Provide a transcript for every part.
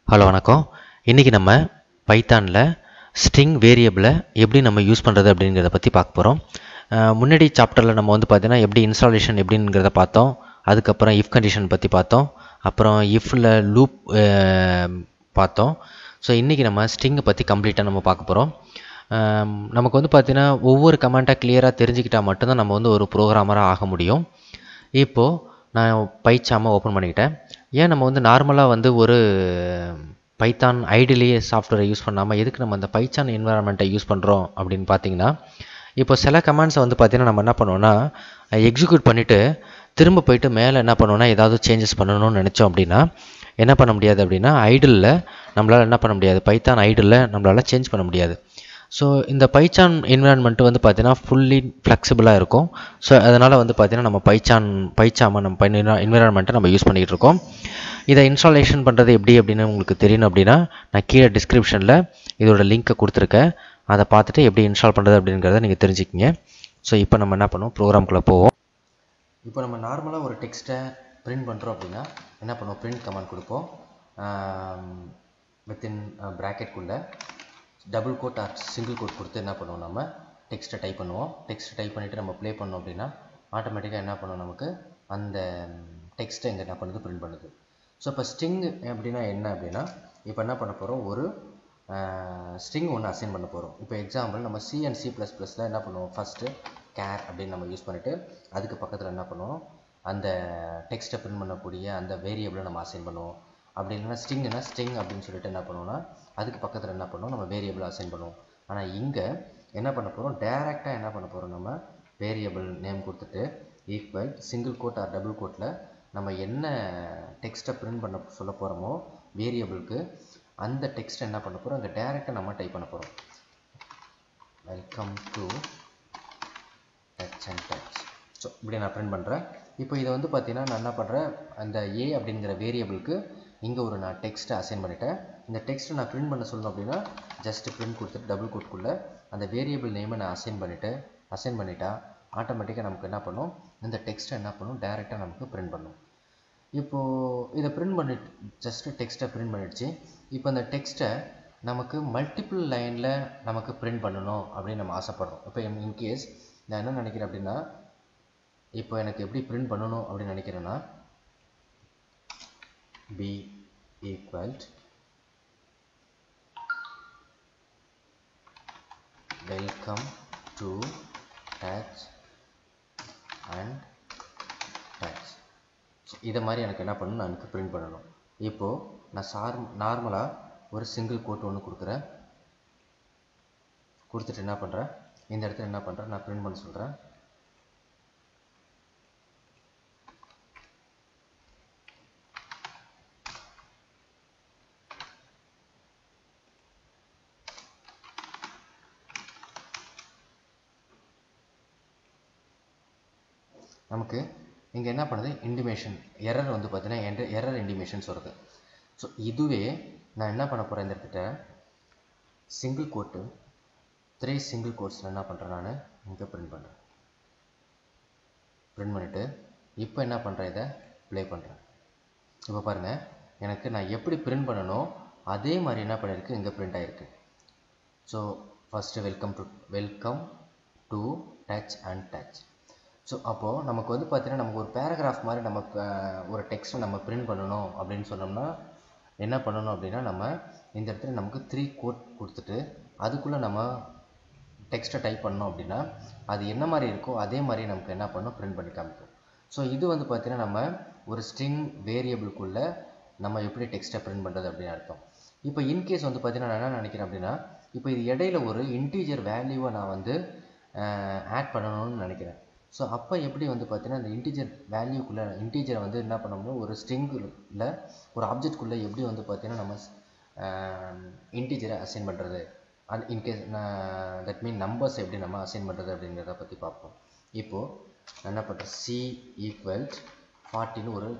hello வணக்கம் இன்றைக்கி நம்ம பைத்தானில் ஸ்ட்ரிங் வேரியபிளை எப்படி நம்ம யூஸ் பண்ணுறது அப்படிங்கிறத பற்றி பார்க்க போகிறோம் முன்னாடி சாப்டரில் நம்ம வந்து பார்த்தீங்கன்னா எப்படி இன்ஸ்டாலேஷன் எப்படிங்கிறத பார்த்தோம் அதுக்கப்புறம் இஃப் கண்டிஷன் பற்றி பார்த்தோம் அப்புறம் இஃப்பில் லூப் பார்த்தோம் ஸோ இன்றைக்கி நம்ம ஸ்ட்ரிங்கை பற்றி கம்ப்ளீட்டாக நம்ம பார்க்க போகிறோம் நமக்கு வந்து பார்த்திங்கன்னா ஒவ்வொரு கமெண்ட்டாக கிளியராக தெரிஞ்சுக்கிட்டால் மட்டும்தான் நம்ம வந்து ஒரு ப்ரோக்ராமராக ஆக முடியும் இப்போது நான் பைச்சாமல் ஓப்பன் பண்ணிக்கிட்டேன் ஏன் நம்ம வந்து நார்மலாக வந்து ஒரு பைத்தான் ஐடிலேயே சாஃப்ட்வேரை யூஸ் பண்ணாமல் எதுக்கு நம்ம அந்த பைச்சான் என்வரான்மெண்ட்டை யூஸ் பண்ணுறோம் அப்படின்னு பார்த்தீங்கன்னா இப்போ சில கமெண்ட்ஸை வந்து பார்த்திங்கன்னா நம்ம என்ன பண்ணுவோம்னா எக்ஸிக்யூட் பண்ணிவிட்டு திரும்ப போயிட்டு மேலே என்ன பண்ணுவோம்னா ஏதாவது சேஞ்சஸ் பண்ணணும்னு நினச்சோம் அப்படின்னா என்ன பண்ண முடியாது அப்படின்னா ஐடிலில் நம்மளால் என்ன பண்ண முடியாது பைத்தான் ஐடிலில் நம்மளால் சேஞ்ச் பண்ண முடியாது ஸோ இந்த பைச்சான் என்விரான்மெண்ட்டு வந்து பார்த்தீங்கன்னா ஃபுல்லி ஃப்ளெக்சிபிளாக இருக்கும் ஸோ அதனால் வந்து பார்த்தீங்கன்னா நம்ம பைச்சான் பைச்சாம நம்ம பை என்விரான்மெண்ட்டை நம்ம யூஸ் பண்ணிகிட்டு இருக்கோம் இதை இன்ஸ்டாலேஷன் பண்ணுறது எப்படி அப்படின்னு உங்களுக்கு தெரியணும் அப்படின்னா நான் கீழே டிஸ்கிரிப்ஷனில் இதோட லிங்க்கை கொடுத்துருக்கேன் அதை பார்த்துட்டு எப்படி இன்ஸ்டால் பண்ணுறது அப்படிங்கிறத நீங்கள் தெரிஞ்சுக்கிங்க ஸோ இப்போ நம்ம என்ன பண்ணுவோம் ப்ரோக்ராம்குள்ளே போவோம் இப்போ நம்ம நார்மலாக ஒரு டெக்ஸ்ட்டை பிரிண்ட் பண்ணுறோம் அப்படின்னா என்ன பண்ணுவோம் பிரிண்ட் கமெண்ட் கொடுப்போம் வித்தின் ப்ராக்கெட்குள்ளே double quote or single quote கொடுத்து என்ன பண்ணுவோம் நம்ம டெக்ஸ்ட்டை டைப் பண்ணுவோம் டெக்ஸ்ட்டை டைப் பண்ணிவிட்டு நம்ம ப்ளே பண்ணோம் அப்படின்னா ஆட்டோமேட்டிக்காக என்ன பண்ணும் நமக்கு அந்த டெக்ஸ்ட்டை இங்கே என்ன பண்ணுது பிரிண்ட் பண்ணுது ஸோ இப்போ ஸ்ட்ரிங் அப்படின்னா என்ன அப்படின்னா இப்போ என்ன பண்ண போகிறோம் ஒரு ஸ்ட்ரிங் ஒன்று அசைன் பண்ண போகிறோம் இப்போ எக்ஸாம்பிள் நம்ம சி அண்ட் சி ப்ளஸ் ப்ளஸில் என்ன பண்ணுவோம் ஃபஸ்ட்டு கேர் அப்படின்னு நம்ம யூஸ் பண்ணிவிட்டு அதுக்கு பக்கத்தில் என்ன பண்ணுவோம் அந்த டெக்ஸ்ட்டை பிரிண்ட் பண்ணக்கூடிய அந்த வேரியபிளை நம்ம அசைன் பண்ணுவோம் அப்படி இல்லைன்னா ஸ்ட்ரிங்னா ஸ்ட்ரிங் அப்படின்னு சொல்லிட்டு என்ன பண்ணுவோம்னா அதுக்கு பக்கத்தில் என்ன பண்ணுவோம் நம்ம வேரியபிள் அசைன் பண்ணுவோம் ஆனால் இங்கே என்ன பண்ண போகிறோம் டேரெக்டாக என்ன பண்ண போகிறோம் நம்ம வேரியபிள் நேம் கொடுத்துட்டு equal single quote or double கோட்டில் நம்ம என்ன டெக்ஸ்ட்டை பிரிண்ட் பண்ண சொல்ல போகிறோமோ வேரியபிளுக்கு அந்த டெக்ஸ்ட்டை என்ன பண்ண போகிறோம் அங்கே டேரெக்டாக நம்ம டைப் பண்ண போகிறோம் welcome to touch and touch so இப்படி நான் பிரிண்ட் பண்ணுறேன் இப்போ இதை வந்து பார்த்தீங்கன்னா நான் என்ன பண்ணுறேன் அந்த ஏ அப்படிங்கிற வேரியபிளுக்கு இங்கே ஒரு நான் டெக்ஸ்ட்டை அசைன் பண்ணிட்டேன் இந்த டெக்ஸ்ட்டை நான் பிரிண்ட் பண்ண சொல்லணும் அப்படின்னா ஜஸ்ட் பிரிண்ட் கொடுத்துட்டு டபுள் கோட்குள்ளே அந்த வேரியபிள் நேமை நான் அசைன் பண்ணிவிட்டு அசைன் பண்ணிட்டா ஆட்டோமேட்டிக்காக நமக்கு என்ன பண்ணும் இந்த டெக்ஸ்ட்டை என்ன பண்ணும் டேரெக்டாக நமக்கு பிரிண்ட் பண்ணும் இப்போது இதை பிரிண்ட் பண்ணி ஜஸ்ட்டு டெக்ஸ்ட்டை பிரிண்ட் பண்ணிடுச்சு இப்போ அந்த டெக்ஸ்ட்டை நமக்கு மல்டிபிள் லைனில் நமக்கு பிரிண்ட் பண்ணணும் அப்படின்னு நம்ம ஆசைப்படுறோம் இப்போ இன்கேஸ் நான் என்ன நினைக்கிறேன் அப்படின்னா இப்போ எனக்கு எப்படி பிரிண்ட் பண்ணணும் அப்படின்னு நினைக்கிறேன்னா b equal welcome to touch and touch so இதை மாதிரி எனக்கு என்ன பண்ணணும் நான் எனக்கு பிரிண்ட் பண்ணணும் இப்போது நான் சார் நார்மலாக ஒரு சிங்கிள் கோட் ஒன்று கொடுக்குறேன் கொடுத்துட்டு என்ன பண்ணுறேன் இந்த இடத்துல என்ன பண்ணுறேன் நான் பிரிண்ட் பண்ண சொல்கிறேன் நமக்கு இங்கே என்ன பண்ணுது இண்டிமேஷன் எரர் வந்து பார்த்தீங்கன்னா என்ற எரர் இண்டிமேஷன்ஸ் வருது ஸோ இதுவே நான் என்ன பண்ண போகிறேன் இந்த இடத்துல சிங்கிள் கோட்டு த்ரீ சிங்கிள் கோட்ஸில் என்ன பண்ணுறேன் நான் இங்கே பிரிண்ட் பண்ணுறேன் பிரிண்ட் பண்ணிவிட்டு இப்போ என்ன பண்ணுறேன் இதை ப்ளே பண்ணுறேன் இப்போ பாருங்கள் எனக்கு நான் எப்படி பிரிண்ட் பண்ணணும் அதே மாதிரி என்ன பண்ணியிருக்கு இங்கே பிரிண்ட் ஆகிருக்கு so first welcome to welcome to touch and touch so அப்போது நமக்கு வந்து பார்த்தீங்கன்னா நமக்கு ஒரு பேராகிராஃப் மாதிரி நம்ம ஒரு டெக்ஸ்ட்டை நம்ம பிரிண்ட் பண்ணணும் அப்படின்னு சொன்னோம்னா என்ன பண்ணணும் அப்படின்னா நம்ம இந்த இடத்துல நமக்கு த்ரீ கோட் கொடுத்துட்டு அதுக்குள்ளே நம்ம டெக்ஸ்ட்டை டைப் பண்ணோம் அப்படின்னா அது என்ன மாதிரி இருக்கோ அதே மாதிரி நமக்கு என்ன பண்ணணும் பிரிண்ட் பண்ணி காமிக்கும் ஸோ இது வந்து பார்த்திங்கன்னா நம்ம ஒரு ஸ்ட்ரிங் வேரியபிளுக்குள்ளே நம்ம எப்படி டெக்ஸ்ட்டை பிரிண்ட் பண்ணுறது அப்படின்னு அர்த்தம் இப்போ இன்கேஸ் வந்து பார்த்திங்கன்னா நான் என்ன நினைக்கிறேன் அப்படின்னா இப்போ இது இடையில ஒரு இன்டீஜர் வேல்யூவை நான் வந்து ஆட் பண்ணணும்னு நினைக்கிறேன் ஸோ அப்போ எப்படி வந்து பார்த்தீங்கன்னா இந்த இன்டீஜர் வேல்யூக்குள்ளே இன்டீஜரை வந்து என்ன பண்ணோம்னா ஒரு ஸ்ட்ரிங்கில் ஒரு ஆப்ஜெக்ட்குள்ளே எப்படி வந்து பார்த்தீங்கன்னா நம்ம இன்டீஜரை அசைன் பண்ணுறது and in case that mean numbers எப்படி நம்ம அசைன் பண்ணுறது அப்படிங்கிறத பற்றி பார்ப்போம் இப்போது நான் என்ன பண்ணுறேன் சி ஈக்குவல் ஃபார்ட்டின்னு ஒரு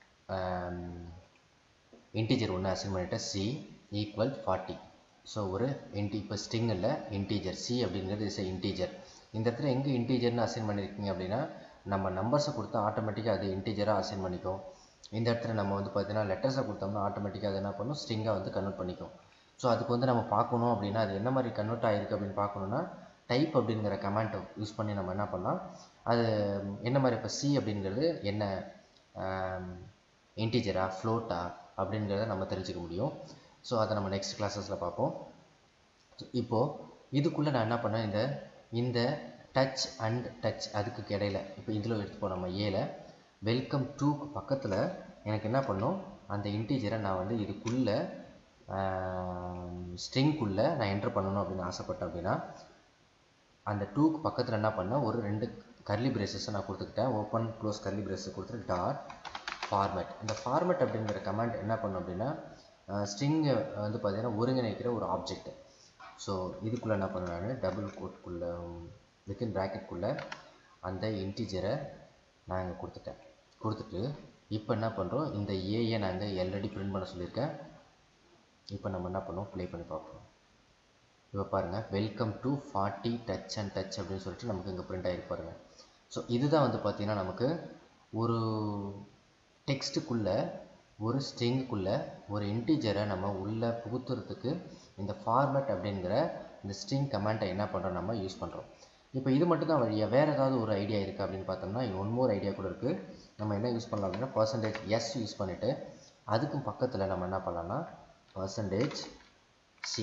இன்டீஜர் ஒன்று அசைன் பண்ணிவிட்டேன் சி ஈக்குவல் ஃபார்ட்டி ஸோ ஒரு இன்டி இப்போ ஸ்ட்ரிங் இல்லை இன்டீஜர் சி அப்படிங்கிறது இஸ் இன்டீஜர் இந்த இடத்துல எங்கே இன்டீஜர்னு அசைன் பண்ணியிருக்கீங்க அப்படின்னா நம்ம நம்பர்ஸை கொடுத்தா ஆட்டோமேட்டிக்காக அது இன்டீஜராக அசைன் பண்ணிக்கும் இந்த இடத்துல நம்ம வந்து பார்த்தீங்கன்னா லெட்டர்ஸை கொடுத்தோம்னா ஆட்டோமேட்டிக்காக அது என்ன பண்ணும் ஸ்ட்ரிங்காக வந்து கன்வெர்ட் பண்ணிக்கும் ஸோ அதுக்கு வந்து நம்ம பார்க்கணும் அப்படின்னா அது என்ன மாதிரி கன்வெர்ட் ஆகிருக்கு அப்படின்னு பார்க்கணுன்னா டைப் அப்படிங்கிற கமெண்ட்டை யூஸ் பண்ணி நம்ம என்ன பண்ணலாம் அது என்ன மாதிரி இப்போ சி அப்படிங்கிறது என்ன இன்டிஜரா ஃப்ளோட்டா அப்படிங்கிறத நம்ம தெரிஞ்சுக்க முடியும் ஸோ அதை நம்ம நெக்ஸ்ட் கிளாஸஸில் பார்ப்போம் இப்போது இதுக்குள்ளே நான் என்ன பண்ணேன் இந்த இந்த டச் அண்ட் டச் அதுக்கு இடையில இப்போ இதில் எடுத்துப்போம் நம்ம ஏல வெல்கம் டூக்கு பக்கத்தில் எனக்கு என்ன பண்ணும் அந்த இன்டீஜரை நான் வந்து இதுக்குள்ளே ஸ்ட்ரிங்குள்ளே நான் என்ட்ரு பண்ணணும் அப்படின்னு ஆசைப்பட்டேன் அப்படின்னா அந்த டூக்கு பக்கத்தில் என்ன பண்ணேன் ஒரு ரெண்டு கர்லி பிரேசஸை நான் கொடுத்துக்கிட்டேன் ஓப்பன் க்ளோஸ் கர்லி பிரேஸை கொடுத்துட்டு டாட் ஃபார்மேட் இந்த ஃபார்மேட் அப்படிங்கிற கமெண்ட் என்ன பண்ணும் அப்படின்னா ஸ்ட்ரிங்கை வந்து பார்த்திங்கன்னா ஒருங்கிணைக்கிற ஒரு ஆப்ஜெக்ட் ஸோ இதுக்குள்ளே என்ன பண்ணேன் நான் டபுள் கோட்குள்ளே வித்தின் ப்ராக்கெட்குள்ளே அந்த இன்டிஜரை நான் இங்கே கொடுத்துட்டேன் கொடுத்துட்டு இப்போ என்ன பண்ணுறோம் இந்த ஏயை நான் இங்கே ஆல்ரெடி பிரிண்ட் பண்ண சொல்லியிருக்கேன் இப்போ நம்ம என்ன பண்ணுவோம் ப்ளே பண்ணி பார்ப்போம் இப்போ பாருங்கள் welcome to forty touch and touch அப்படின்னு சொல்லிட்டு நமக்கு இங்கே பிரிண்ட் ஆகிருக்கு பாருங்கள் ஸோ இதுதான் வந்து பார்த்திங்கன்னா நமக்கு ஒரு டெக்ஸ்ட்டுக்குள்ளே ஒரு ஸ்ட்ரிங்குக்குள்ளே ஒரு இன்டிஜரை நம்ம உள்ளே புகுத்துறதுக்கு இந்த ஃபார்மேட் அப்படிங்கிற இந்த ஸ்ட்ரிங் கமெண்ட்டை என்ன பண்ணுறோம் நம்ம யூஸ் பண்ணுறோம் இப்போ இது மட்டும் தான் வழியாக வேறு ஏதாவது ஒரு ஐடியா இருக்குது அப்படின்னு பார்த்தோம்னா ஒன் மோர் ஐடியா கூட இருக்குது நம்ம என்ன யூஸ் பண்ணலாம் அப்படின்னா பர்சன்டேஜ் எஸ் யூஸ் பண்ணிவிட்டு அதுக்கும் பக்கத்தில் நம்ம என்ன பண்ணலாம்னா பர்சன்டேஜ் சி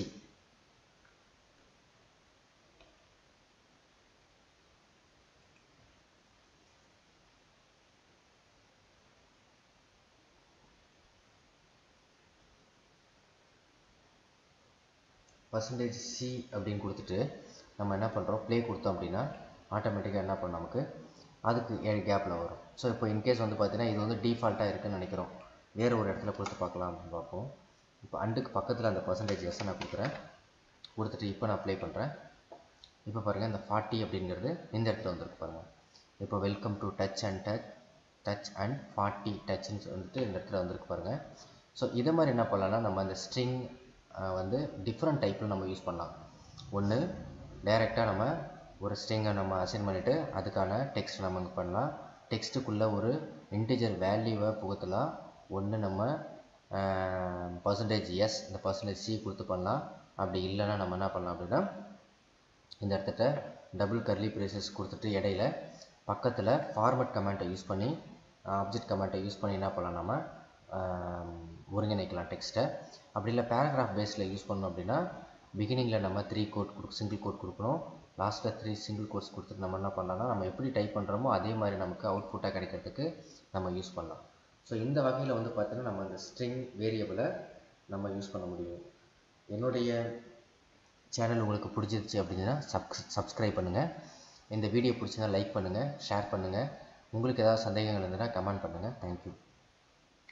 பர்சன்டேஜ் சி அப்படின்னு கொடுத்துட்டு நம்ம என்ன பண்ணுறோம் ப்ளே கொடுத்தோம் அப்படின்னா ஆட்டோமேட்டிக்காக என்ன பண்ணும் நமக்கு அதுக்கு ஏழு கேப்பில் வரும் ஸோ இப்போ இன்கேஸ் வந்து பார்த்தீங்கன்னா இது வந்து டிஃபால்ட்டாக இருக்குன்னு நினைக்கிறோம் வேறு ஒரு இடத்துல கொடுத்து பார்க்கலாம் அப்படின்னு பார்ப்போம் இப்போ அண்டுக்கு பக்கத்தில் அந்த பர்சன்டேஜ் எஸ் நான் கொடுக்குறேன் கொடுத்துட்டு இப்போ நான் ப்ளே பண்ணுறேன் இப்போ பாருங்கள் இந்த ஃபார்ட்டி அப்படிங்கிறது இந்த இடத்துல வந்துருக்கு பாருங்கள் இப்போ welcome to touch and touch touch and forty டச்னு வந்துட்டு இந்த இடத்துல வந்திருக்கு பாருங்கள் ஸோ இதை மாதிரி என்ன பண்ணலாம்னா நம்ம அந்த ஸ்ட்ரிங் வந்து டிஃப்ரெண்ட் டைப்பில் நம்ம யூஸ் பண்ணலாம் ஒன்று டைரெக்டாக நம்ம ஒரு ஸ்ட்ரிங்கை நம்ம அசைன் பண்ணிவிட்டு அதுக்கான டெக்ஸ்ட் நம்ம இங்கே பண்ணலாம் டெக்ஸ்ட்டுக்குள்ளே ஒரு இன்டிஜர் வேல்யூவை புகுத்தலாம் ஒன்று நம்ம பர்சன்டேஜ் எஸ் இந்த பர்சன்டேஜ் சி கொடுத்து பண்ணலாம் அப்படி இல்லைன்னா நம்ம என்ன பண்ணலாம் அப்படின்னா இந்த இடத்துல டபுள் கர்லி ப்ரேசஸ் கொடுத்துட்டு இடையில பக்கத்தில் ஃபார்மட் கமெண்ட்டை யூஸ் பண்ணி ஆப்ஜெக்ட் கமெண்ட்டை யூஸ் பண்ணி என்ன பண்ணலாம் நம்ம ஒருங்கிணைக்கலாம் டெக்ஸ்ட்டை அப்படி இல்லை பேராகிராஃப் பேஸில் யூஸ் பண்ணோம் அப்படின்னா பிகினிங்கில் நம்ம த்ரீ கோட் கொடு சிங்கிள் கோட் கொடுக்கணும் லாஸ்ட்டில் த்ரீ சிங்கிள் கோட்ஸ் கொடுத்துட்டு நம்ம என்ன பண்ணலாம்னா நம்ம எப்படி டைப் பண்ணுறோமோ அதே மாதிரி நமக்கு அவுட்புட்டாக கிடைக்கிறதுக்கு நம்ம யூஸ் பண்ணலாம் ஸோ இந்த வகையில் வந்து பார்த்தீங்கன்னா நம்ம அந்த ஸ்ட்ரிங் வேரியபிளை நம்ம யூஸ் பண்ண முடியும் என்னுடைய சேனல் உங்களுக்கு பிடிச்சிருச்சு அப்படின்னா சப் சப்ஸ்கிரைப் பண்ணுங்கள் இந்த வீடியோ பிடிச்சிருந்தா லைக் பண்ணுங்கள் ஷேர் பண்ணுங்கள் உங்களுக்கு ஏதாவது சந்தேகங்கள் இருந்ததுன்னா கமெண்ட் பண்ணுங்கள் தேங்க்யூ